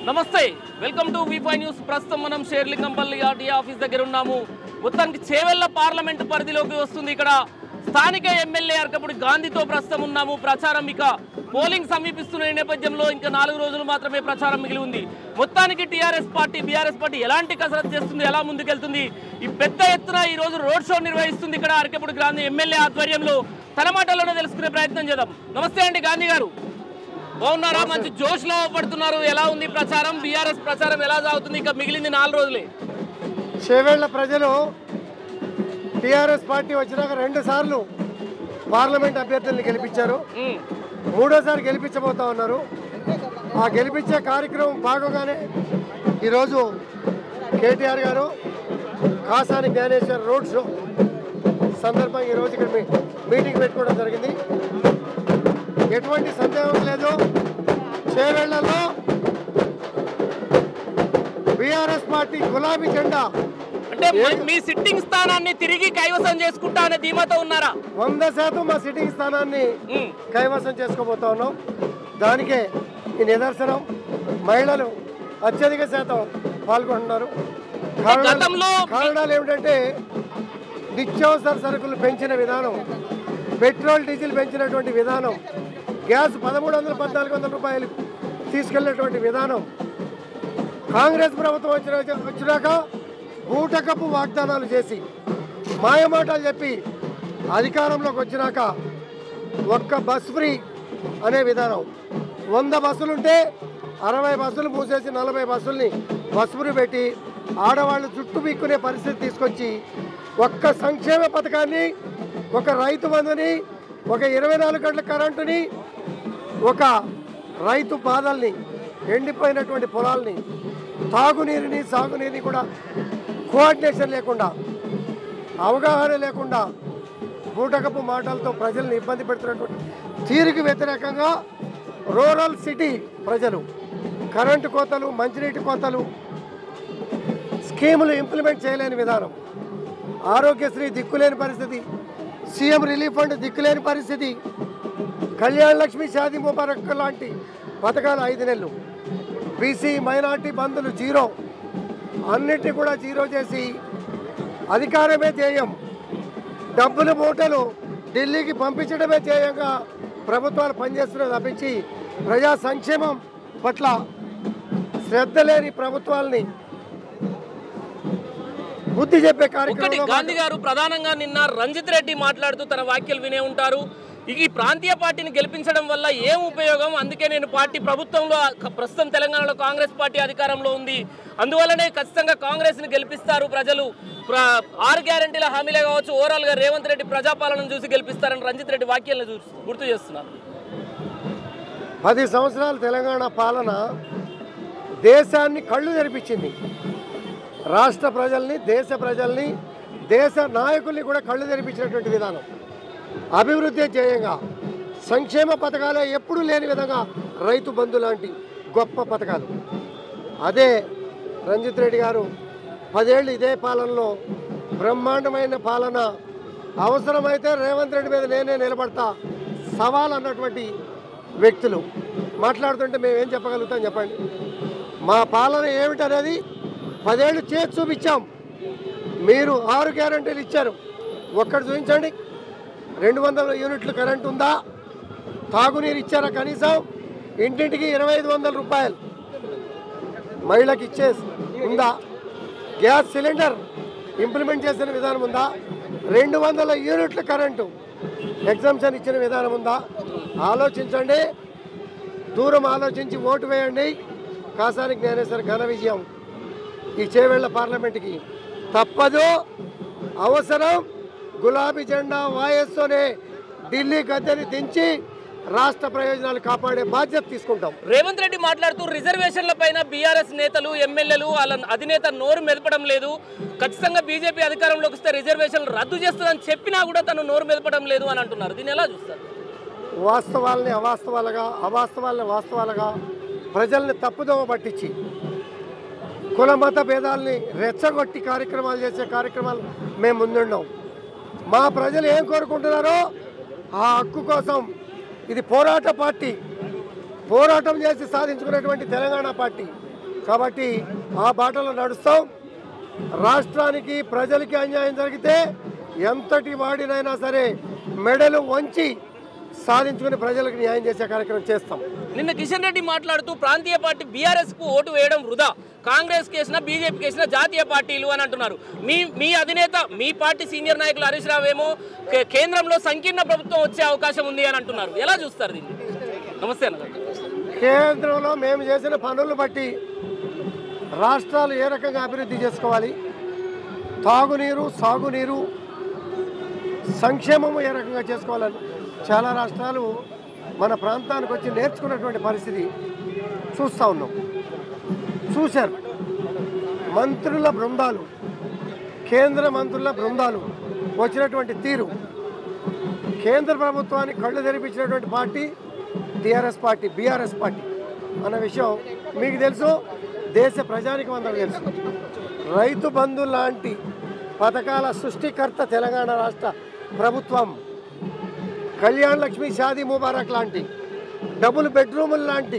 నమస్తే welcome to వీఫై news ప్రస్తుతం మనం షేర్లింగంపల్లి ఆర్టీఏ ఆఫీస్ దగ్గర ఉన్నాము మొత్తానికి చేవెళ్ల పార్లమెంటు పరిధిలోకి వస్తుంది ఇక్కడ స్థానిక ఎమ్మెల్యే అరకపుడి గాంధీతో ప్రస్తుతం ఉన్నాము ప్రచారం ఇక పోలింగ్ సమీపిస్తున్న ఈ నేపథ్యంలో ఇంకా నాలుగు రోజులు మాత్రమే ప్రచారం మిగిలి ఉంది మొత్తానికి టీఆర్ఎస్ పార్టీ బీఆర్ఎస్ పార్టీ ఎలాంటి కసరత్తు చేస్తుంది ఎలా ముందుకెళ్తుంది ఈ పెద్ద ఎత్తున ఈ రోజు రోడ్ షో నిర్వహిస్తుంది ఇక్కడ అరకపుడి గాంధీ ఎమ్మెల్యే ఆధ్వర్యంలో తన మాటల్లోనే తెలుసుకునే ప్రయత్నం చేద్దాం నమస్తే అండి గాంధీ గారు బాగున్నారా మంచి జోష్ లో పడుతున్నారు ఎలా ఉంది ప్రచారం బీఆర్ఎస్ ప్రచారం ఎలా సాగుతుంది ఇంకా మిగిలింది నాలుగు రోజులే చేవేళ్ల ప్రజలు టీఆర్ఎస్ పార్టీ వచ్చినాక రెండు సార్లు పార్లమెంట్ అభ్యర్థుల్ని గెలిపించారు ఉమ్, మూడోసారి గెలిపించబోతా ఉన్నారు ఆ గెలిపించే కార్యక్రమం భాగంగానే ఈరోజు కేటీఆర్ గారు కాసాని జ్ఞానేశ్వర్ రోడ్ షో సందర్భంగా ఈరోజు ఇక్కడ మీ- మీటింగ్ పెట్టుకోవడం జరిగింది ఎటువంటి సందేహం లేదు చేవేళ్లలో బీఆర్ఎస్ పార్టీ గులాబీ జెండా అంటే మీ- మీ సిట్టింగ్ స్థానాన్ని తిరిగి కైవసం చేసుకుంటా అనే ధీమాతో ఉన్నారా వంద శాతం మా సిట్టింగ్ స్థానాన్ని ఉమ్, కైవసం చేసుకోబోతా ఉన్నాం దానికే ఈ నిదర్శనం మహిళలు అత్యధిక శాతం పాల్గొంటున్నారు కారణాలు- గతంలో- కారణాలు ఏమిటంటే నిత్యావసర సరుకులు పెంచిన విధానం పెట్రోల్ డీజిల్ పెంచినటువంటి విధానం గ్యాస్ పదమూడు వందల పద్నాలుగు వందల రూపాయలు తీసుకెళ్ళినటువంటి విధానం కాంగ్రెస్ ప్రభుత్వం వచ్చిన వచ్చినాక బూటకపు వాగ్దానాలు చేసి మాయమాటలు చెప్పి అధికారంలోకి వచ్చినాక ఒక్క బస్ ఫ్రీ అనే విధానం వంద బస్సులుంటే అరవై బస్సులు మూసేసి నలభై బస్సుల్ని బస్ ఫ్రీ పెట్టి ఆడవాళ్ళు చుట్టూ పీక్కునే పరిస్థితి తీసుకొచ్చి ఒక్క సంక్షేమ పథకాన్ని ఒక రైతు బంధుని ఒక ఇరవై నాలుగు గంటల కరెంటుని ఒక రైతు బాధల్ని ఎండిపోయినటువంటి పొలాల్ని తాగునీరుని సాగునీరుని కూడా కోఆర్డినేషన్ లేకుండా అవగాహన లేకుండా బూటకపు మాటలతో ప్రజల్ని ఇబ్బంది పెడుతున్నటువంటి తీరుకి వ్యతిరేకంగా రూరల్ సిటీ ప్రజలు కరెంటు కోతలు మంచినీటి కోతలు స్కీములు ఇంప్లిమెంట్ చేయలేని విధానం ఆరోగ్యశ్రీ దిక్కులేని పరిస్థితి సీఎం రిలీఫ్ ఫండ్ దిక్కులేని పరిస్థితి కళ్యాణ్ లక్ష్మి షాదీ ముబారక్ లాంటి పథకాలు ఐదు నెలలు బీసీ మైనార్టీ బంధులు జీరో అన్నిటినీ కూడా జీరో చేసి అధికారమే ధ్యేయం డబ్బుల మూటలు ఢిల్లీకి పంపించడమే ధ్యేయంగా ప్రభుత్వాలు పనిచేస్తున్నది తప్పించి ప్రజా సంక్షేమం పట్ల శ్రద్ధ లేని ప్రభుత్వాలని బుద్ధి చెప్పే ఒకటి కార్యక్రమంలో గాంధీ గారు ప్రధానంగా నిన్న రంజిత్ రెడ్డి మాట్లాడుతూ తన వ్యాఖ్యలు వినే ఉంటారు ఇక ఈ ప్రాంతీయ పార్టీని గెలిపించడం వల్ల ఏం ఉపయోగం అందుకే నేను పార్టీ ప్రభుత్వంలో క- ప్రస్తుతం తెలంగాణలో కాంగ్రెస్ పార్టీ అధికారంలో ఉంది అందువల్లనే ఖచ్చితంగా కాంగ్రెస్ ని గెలిపిస్తారు ప్రజలు ప్ర- ఆరు గ్యారంటీల హామీలే కావచ్చు ఓవరాల్ గా రేవంత్ రెడ్డి ప్రజాపాలనను చూసి గెలిపిస్తారని రంజిత్ రెడ్డి వ్యాఖ్యలను చూసి గుర్తు చేస్తున్నారు పది సంవత్సరాల తెలంగాణ పాలన దేశాన్ని కళ్ళు తెరిపించింది రాష్ట్ర ప్రజల్ని దేశ ప్రజల్ని దేశ నాయకుల్ని కూడా కళ్ళు తెరిపించినటువంటి విధానం అభివృద్ధి ధ్యేయంగా సంక్షేమ పథకాలే ఎప్పుడూ లేని విధంగా రైతు బంధు లాంటి గొప్ప పథకాలు అదే రంజిత్ రెడ్డి గారు పదేళ్ళు ఇదే పాలనలో బ్రహ్మాండమైన పాలన అవసరమైతే రేవంత్ రెడ్డి మీద నేనే నిలబడతా సవాల్ అన్నటువంటి వ్యక్తులు మాట్లాడుతుంటే మేము ఏం చెప్పగలుగుతాం చెప్పండి మా పాలన ఏమిటనేది పదేళ్ళు చేసి చూపించాం మీరు ఆరు గ్యారంటీలు ఇచ్చారు ఒక్కటి చూపించండి రెండు వందల యూనిట్లు కరెంట్ ఉందా తాగునీరు ఇచ్చారా కనీసం ఇంటింటికి ఇరవై ఐదు వందల రూపాయలు మహిళకి ఇచ్చే ఉందా గ్యాస్ సిలిండర్ ఇంప్లిమెంట్ చేసిన విధానం ఉందా రెండు వందల యూనిట్ల కరెంటు ఎగ్జామ్షన్ ఇచ్చిన విధానం ఉందా ఆలోచించండి దూరం ఆలోచించి ఓటు వేయండి కాసాని జ్ఞానేశ్వర ఘన విజయం ఈ చేవేళ్ల పార్లమెంట్కి తప్పదు అవసరం గులాబీ జెండా వాయస్తోనే ఢిల్లీ గద్దెని దించి రాష్ట్ర ప్రయోజనాలు కాపాడే బాధ్యత తీసుకుంటాం రేవంత్ రెడ్డి మాట్లాడుతూ రిజర్వేషన్ల పైన బీఆర్ఎస్ నేతలు ఎమ్మెల్యేలు వాళ్ళ అధినేత నోరు మెదపడం లేదు ఖచ్చితంగా బీజేపీ అధికారంలోకి వస్తే రిజర్వేషన్లు రద్దు చేస్తుందని చెప్పినా కూడా తను నోరు మెదపడం లేదు అని అంటున్నారు దీన్ని ఎలా చూస్తారు వాస్తవాల్ని అవాస్తవాలుగా అవాస్తవాల్ని వాస్తవాలుగా ప్రజల్ని తప్పుదోవ పట్టించి కుల మత భేదాల్ని రెచ్చగొట్టి కార్యక్రమాలు చేసే కార్యక్రమాలు మేము ముందుండం మా ప్రజలు ఏం కోరుకుంటున్నారో ఆ హక్కు కోసం ఇది పోరాట పార్టీ పోరాటం చేసి సాధించుకున్నటువంటి తెలంగాణ పార్టీ కాబట్టి ఆ బాటలో నడుస్తాం రాష్ట్రానికి ప్రజలకి అన్యాయం జరిగితే ఎంతటి వాడినైనా సరే మెడలు వంచి సాధించుకుని ప్రజలకు న్యాయం చేసే కార్యక్రమం చేస్తాం నిన్న కిషన్ రెడ్డి మాట్లాడుతూ ప్రాంతీయ పార్టీ బీఆర్ఎస్ కు ఓటు వేయడం వృధా కాంగ్రెస్ కేసిన బీజేపీ కేసిన జాతీయ పార్టీలు అని అంటున్నారు మీ మీ అధినేత మీ పార్టీ సీనియర్ నాయకులు హరీష్ రావు ఏమో కే- కేంద్రంలో సంకీర్ణ ప్రభుత్వం వచ్చే అవకాశం ఉంది అని అంటున్నారు ఎలా చూస్తారు దీన్ని నమస్తే అన్న కేంద్రంలో మేము చేసిన పనులను బట్టి రాష్ట్రాలు ఏ రకంగా అభివృద్ధి చేసుకోవాలి తాగునీరు సాగునీరు సంక్షేమము ఏ రకంగా చేసుకోవాలని చాలా రాష్ట్రాలు మన ప్రాంతానికి వచ్చి నేర్చుకున్నటువంటి పరిస్థితి చూస్తూ ఉన్నాం చూశారు మంత్రుల బృందాలు కేంద్ర మంత్రుల బృందాలు వచ్చినటువంటి తీరు కేంద్ర ప్రభుత్వానికి కళ్ళు తెరిపించినటువంటి party TRS party BRS party అన్న విషయం మీకు తెలుసు దేశ ప్రజానికి అందరూ తెలుసు రైతు బంధు లాంటి పథకాల సృష్టికర్త తెలంగాణ రాష్ట్ర ప్రభుత్వం కళ్యాణ్ లక్ష్మి షాదీ ముబారక్ లాంటి డబుల్ బెడ్రూములు లాంటి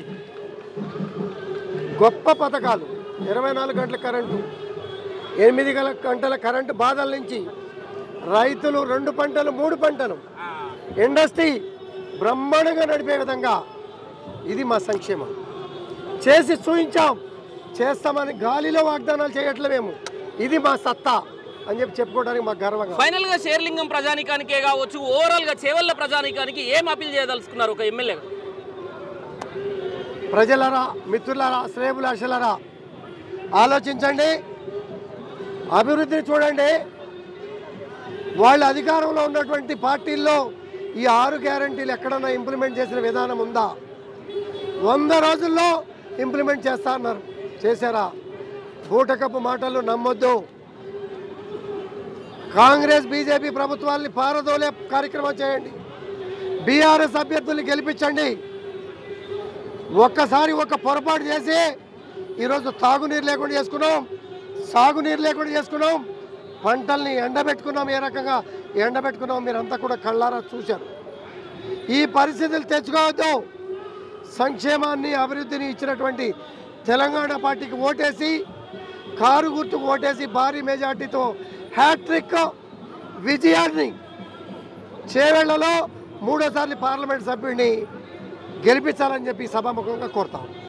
గొప్ప పథకాలు ఇరవై నాలుగు గంటల కరెంటు ఎనిమిది గల గంటల కరెంటు బాధల నుంచి రైతులు రెండు పంటలు మూడు పంటలు ఇండస్ట్రీ బ్రహ్మాండంగా నడిపే విధంగా ఇది మా సంక్షేమం చేసి చూయించాం చేస్తామని గాలిలో వాగ్దానాలు చేయట్లే మేము ఇది మా సత్తా అని చెప్పి చెప్పుకోవడానికి మాకు గర్వంగా ఫైనల్ గా షేర్లింగం ప్రజానికానికే కావచ్చు ఓవరాల్ గా చేవల్ల ప్రజానికానికి ఏం అప్పీల్ చేయదలుచుకున్నారు ఒక ఎమ్మెల్యే ప్రజలరా మిత్రులరా శ్రేయబులాషలరా ఆలోచించండి అభివృద్ధిని చూడండి వాళ్ళు అధికారంలో ఉన్నటువంటి పార్టీల్లో ఈ ఆరు గ్యారంటీలు ఎక్కడన్నా ఇంప్లిమెంట్ చేసిన విధానం ఉందా వంద రోజుల్లో ఇంప్లిమెంట్ చేస్తా అన్నారు చేశారా బూటకపు మాటలు నమ్మొద్దు కాంగ్రెస్ బీజేపీ ప్రభుత్వాల్ని పారదోలే కార్యక్రమం చేయండి బీఆర్ఎస్ అభ్యర్థుల్ని గెలిపించండి ఒక్కసారి ఒక పొరపాటు చేసి ఈరోజు తాగునీరు లేకుండా చేసుకున్నాం సాగునీరు లేకుండా చేసుకున్నాం పంటల్ని ఎండబెట్టుకున్నాం ఏ రకంగా ఎండబెట్టుకున్నాం మీరంతా కూడా కళ్ళారా చూశారు ఈ పరిస్థితులు తెచ్చుకోవద్దు సంక్షేమాన్ని అభివృద్ధిని ఇచ్చినటువంటి తెలంగాణ పార్టీకి ఓటేసి కారు గుర్తుకు ఓటేసి భారీ మెజార్టీతో హ్యాట్రిక్ విజయాన్ని చేవెళ్లలో మూడోసారి పార్లమెంట్ సభ్యుడిని గెలిపించాలని చెప్పి సభాముఖంగా కోరుతాం